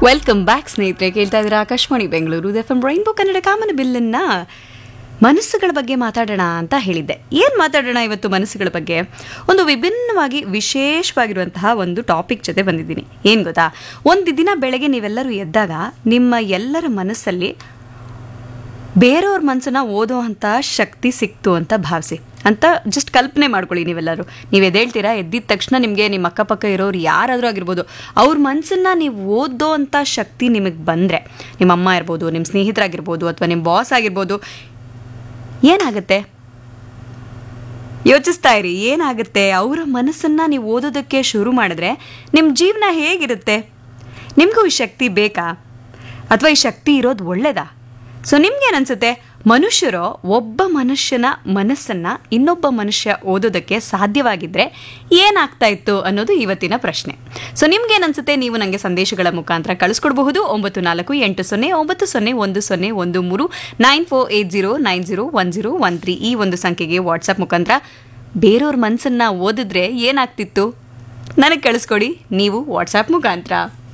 welcome back ಸ್ನೇಹಿತರೆ ಕೇಳ್ತಾ ಇದ್ದೀರಾ Akashvani Bengaluru F M rainbow Kannada ಕಾಮನ ಬಿಲ್ಲನ್ನ ಮನಸ್ಸುಗಳ ಬಗ್ಗೆ ಮಾತಾಡೋಣ ಅಂತ ಹೇಳಿದ್ದೆ ಏನು ಮಾತಾಡೋಣ ಇವತ್ತು ಮನಸ್ಸುಗಳ ಬಗ್ಗೆ ಒಂದು ವಿಭಿನ್ನವಾಗಿ ವಿಶೇಷವಾಗಿರುವಂತಹ ಒಂದು ಟಾಪಿಕ್ ಜೊತೆ ಬಂದಿದ್ದೀನಿ ಏನು ಗೊತ್ತಾ ಒಂದು ದಿನ ಬೆಳಗ್ಗೆ ನೀವೆಲ್ಲರೂ ಎದ್ದಾಗ ನಿಮ್ಮ ಎಲ್ಲರ ಮನಸ್ಸಲ್ಲಿ ಬೇರೆಯವ್ರ ಮನಸ್ಸನ್ನ ಓದೋ ಅಂಥ ಶಕ್ತಿ ಸಿಕ್ತು ಅಂತ ಭಾವಿಸಿ ಅಂತ ಜಸ್ಟ್ ಕಲ್ಪನೆ ಮಾಡ್ಕೊಳ್ಳಿ ನೀವೆಲ್ಲರೂ ನೀವು ಎದ್ದೇಳ್ತೀರಾ ಎದ್ದಿದ ತಕ್ಷಣ ನಿಮಗೆ ನಿಮ್ಮ ಅಕ್ಕಪಕ್ಕ ಇರೋರು ಯಾರಾದರೂ ಆಗಿರ್ಬೋದು ಅವ್ರ ಮನಸ್ಸನ್ನ ನೀವು ಓದೋ ಅಂಥ ಶಕ್ತಿ ನಿಮಗೆ ಬಂದರೆ ನಿಮ್ಮ ಅಮ್ಮ ಇರ್ಬೋದು ನಿಮ್ಮ ಸ್ನೇಹಿತರಾಗಿರ್ಬೋದು ಅಥವಾ ನಿಮ್ಮ ಬಾಸ್ ಆಗಿರ್ಬೋದು ಏನಾಗುತ್ತೆ ಯೋಚಿಸ್ತಾ ಇರಿ ಏನಾಗುತ್ತೆ ಅವರ ಮನಸ್ಸನ್ನ ನೀವು ಓದೋದಕ್ಕೆ ಶುರು ಮಾಡಿದ್ರೆ ನಿಮ್ಮ ಜೀವನ ಹೇಗಿರುತ್ತೆ ನಿಮಗೂ ಈ ಶಕ್ತಿ ಬೇಕಾ ಅಥವಾ ಈ ಶಕ್ತಿ ಇರೋದು ಒಳ್ಳೇದಾ ಸೊ ನಿಮ್ಗೇನನ್ಸುತ್ತೆ ಮನುಷ್ಯರು ಒಬ್ಬ ಮನುಷ್ಯನ ಮನಸ್ಸನ್ನ ಇನ್ನೊಬ್ಬ ಮನುಷ್ಯ ಓದೋದಕ್ಕೆ ಸಾಧ್ಯವಾಗಿದ್ರೆ ಏನಾಗ್ತಾ ಇತ್ತು ಅನ್ನೋದು ಇವತ್ತಿನ ಪ್ರಶ್ನೆ ಸೊ ನಿಮ್ಗೇನನ್ಸುತ್ತೆ ನೀವು ನನಗೆ ಸಂದೇಶಗಳ ಮುಖಾಂತರ ಕಳಿಸ್ಕೊಡ್ಬಹುದು ಒಂಬತ್ತು ನಾಲ್ಕು ಎಂಟು ಸೊನ್ನೆ ಒಂಬತ್ತು ಸೊನ್ನೆ ಒಂದು ಸೊನ್ನೆ ಒಂದು ಮೂರು nine four eight zero nine zero one zero one three ಈ ಒಂದು ಸಂಖ್ಯೆಗೆ ವಾಟ್ಸಪ್ ಮುಖಾಂತರ ಬೇರೆಯವ್ರ ಮನಸ್ಸನ್ನ ಓದಿದ್ರೆ ಏನಾಗ್ತಿತ್ತು ನನಗೆ ಕಳಿಸ್ಕೊಡಿ ನೀವು ವಾಟ್ಸಪ್ ಮುಖಾಂತರ